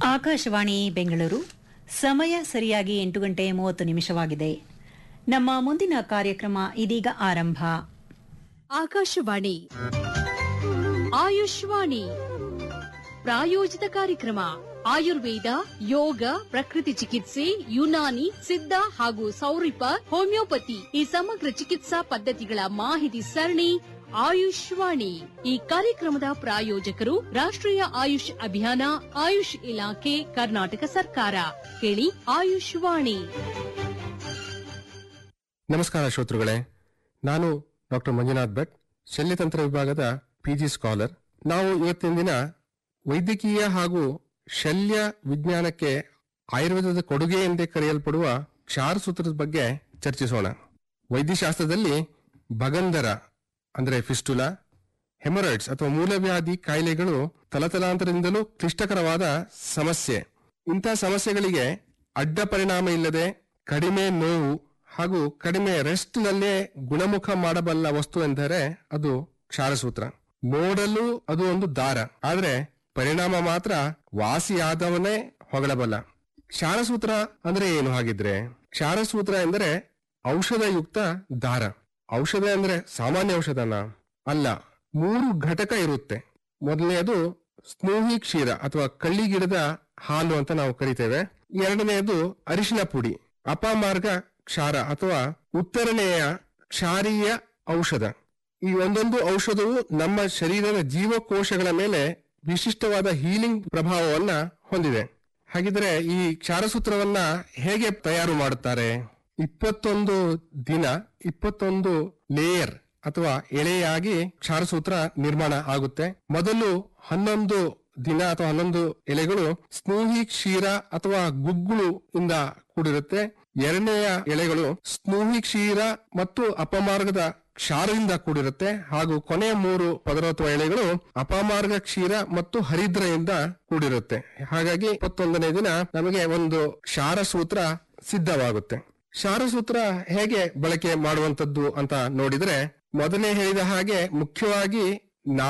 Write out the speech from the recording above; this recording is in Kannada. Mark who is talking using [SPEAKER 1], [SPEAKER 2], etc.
[SPEAKER 1] ಆಕಾಶವಾಣಿ ಬೆಂಗಳೂರು ಸಮಯ ಸರಿಯಾಗಿ ಎಂಟು ಗಂಟೆ ಮೂವತ್ತು ನಿಮಿಷವಾಗಿದೆ ನಮ್ಮ ಮುಂದಿನ ಕಾರ್ಯಕ್ರಮ ಇದೀಗ ಆರಂಭ
[SPEAKER 2] ಆಕಾಶವಾಣಿ ಆಯುಷ್ವಾಣಿ ಪ್ರಾಯೋಜಿತ ಕಾರ್ಯಕ್ರಮ ಆಯುರ್ವೇದ ಯೋಗ ಪ್ರಕೃತಿ ಚಿಕಿತ್ಸೆ ಯುನಾನಿ ಸಿದ್ಧ ಹಾಗೂ ಸೌರಿಪ ಹೋಮಿಯೋಪತಿ ಈ ಸಮಗ್ರ ಚಿಕಿತ್ಸಾ ಪದ್ಧತಿಗಳ ಮಾಹಿತಿ ಸರಣಿ ಆಯುಷ್ವಾಣಿ ಈ ಕಾರ್ಯಕ್ರಮದ ಪ್ರಾಯೋಜಕರು ರಾಷ್ಟ್ರೀಯ ಆಯುಷ್ ಅಭಿಯಾನ ಆಯುಷ್ ಇಲಾಖೆ ಕರ್ನಾಟಕ ಸರ್ಕಾರ ಕೇಳಿ ಆಯುಷ್ವಾಣಿ
[SPEAKER 3] ನಮಸ್ಕಾರ ಶ್ರೋತೃಗಳೇ ನಾನು ಡಾಕ್ಟರ್ ಮಂಜುನಾಥ್ ಭಟ್ ಶಲ್ಯತಂತ್ರ ವಿಭಾಗದ ಪಿಜಿ ಸ್ಕಾಲರ್ ನಾವು ಇವತ್ತಿನ ದಿನ ವೈದ್ಯಕೀಯ ಹಾಗೂ ಶಲ್ಯ ವಿಜ್ಞಾನಕ್ಕೆ ಆಯುರ್ವೇದದ ಕೊಡುಗೆ ಎಂದೇ ಕರೆಯಲ್ಪಡುವ ಕ್ಷಾರಸೂತ್ರದ ಬಗ್ಗೆ ಚರ್ಚಿಸೋಣ ವೈದ್ಯಶಾಸ್ತ್ರದಲ್ಲಿ ಭಗಂಧರ ಅಂದರೆ ಫಿಸ್ಟುಲಾ ಹೆಮರಾಯ್ಡ್ಸ್ ಅಥವಾ ಮೂಲವ್ಯಾಧಿ ಕಾಯಿಲೆಗಳು ತಲತಲಾಂತರದಿಂದಲೂ ಕ್ಲಿಷ್ಟಕರವಾದ ಸಮಸ್ಯೆ ಇಂಥ ಸಮಸ್ಯೆಗಳಿಗೆ ಅಡ್ಡ ಪರಿಣಾಮ ಇಲ್ಲದೆ ಕಡಿಮೆ ನೋವು ಹಾಗೂ ಕಡಿಮೆ ರೆಸ್ಟ್ ನಲ್ಲೇ ಗುಣಮುಖ ಮಾಡಬಲ್ಲ ವಸ್ತು ಎಂದರೆ ಅದು ಕ್ಷಾರಸೂತ್ರ ನೋಡಲು ಅದು ಒಂದು ದಾರ ಆದ್ರೆ ಪರಿಣಾಮ ಮಾತ್ರ ವಾಸಿಯಾದವನೇ ಹೊಗಳಬಲ್ಲ ಕ್ಷಾರಸೂತ್ರ ಅಂದ್ರೆ ಏನು ಹಾಗಿದ್ರೆ ಕ್ಷಾರಸೂತ್ರ ಎಂದರೆ ಔಷಧಯುಕ್ತ ದಾರ ಔಷಧ ಅಂದ್ರೆ ಸಾಮಾನ್ಯ ಔಷಧನ ಅಲ್ಲ ಮೂರು ಘಟಕ ಇರುತ್ತೆ ಮೊದಲನೆಯದು ಸ್ನೂಹಿ ಕ್ಷೀರ ಅಥವಾ ಕಳ್ಳಿಗಿಡದ ಹಾಲು ಅಂತ ನಾವು ಕರಿತೇವೆ ಎರಡನೆಯದು ಅರಿಶಿನ ಪುಡಿ ಅಪಮಾರ್ಗ ಕ್ಷಾರ ಅಥವಾ ಉತ್ತರಣೆಯ ಕ್ಷಾರೀಯ ಔಷಧ ಈ ಒಂದೊಂದು ಔಷಧವು ನಮ್ಮ ಶರೀರದ ಜೀವಕೋಶಗಳ ಮೇಲೆ ವಿಶಿಷ್ಟವಾದ ಹೀಲಿಂಗ್ ಪ್ರಭಾವವನ್ನ ಹೊಂದಿದೆ ಹಾಗಿದ್ರೆ ಈ ಕ್ಷಾರಸೂತ್ರವನ್ನ ಹೇಗೆ ತಯಾರು ಮಾಡುತ್ತಾರೆ ಇಪ್ಪತ್ತೊಂದು ದಿನ ಇಪ್ಪತ್ತೊಂದು ಲೇಯರ್ ಅಥವಾ ಎಳೆಯಾಗಿ ಕ್ಷಾರಸೂತ್ರ ನಿರ್ಮಾಣ ಆಗುತ್ತೆ ಮೊದಲು ಹನ್ನೊಂದು ದಿನ ಅಥವಾ ಹನ್ನೊಂದು ಎಲೆಗಳು ಸ್ನೂಹಿ ಕ್ಷೀರ ಅಥವಾ ಗುಗ್ಗುಳು ಇಂದ ಕೂಡಿರುತ್ತೆ ಎರಡನೆಯ ಎಲೆಗಳು ಸ್ನೂಹಿ ಕ್ಷೀರ ಮತ್ತು ಅಪಮಾರ್ಗದ ಕ್ಷಾರದಿಂದ ಕೂಡಿರುತ್ತೆ ಹಾಗೂ ಕೊನೆಯ ಮೂರು ಪದರ ಅಥವಾ ಎಲೆಗಳು ಅಪಮಾರ್ಗ ಕ್ಷೀರ ಮತ್ತು ಹರಿದ್ರೆಯಿಂದ ಕೂಡಿರುತ್ತೆ ಹಾಗಾಗಿ ಇಪ್ಪತ್ತೊಂದನೇ ದಿನ ನಮಗೆ ಒಂದು ಕ್ಷಾರ ಸೂತ್ರ ಸಿದ್ಧವಾಗುತ್ತೆ ಕ್ಷಾರಸೂತ್ರ ಹೇಗೆ ಬಳಕೆ ಮಾಡುವಂತದ್ದು ಅಂತ ನೋಡಿದ್ರೆ ಮೊದಲೇ ಹೇಳಿದ ಹಾಗೆ ಮುಖ್ಯವಾಗಿ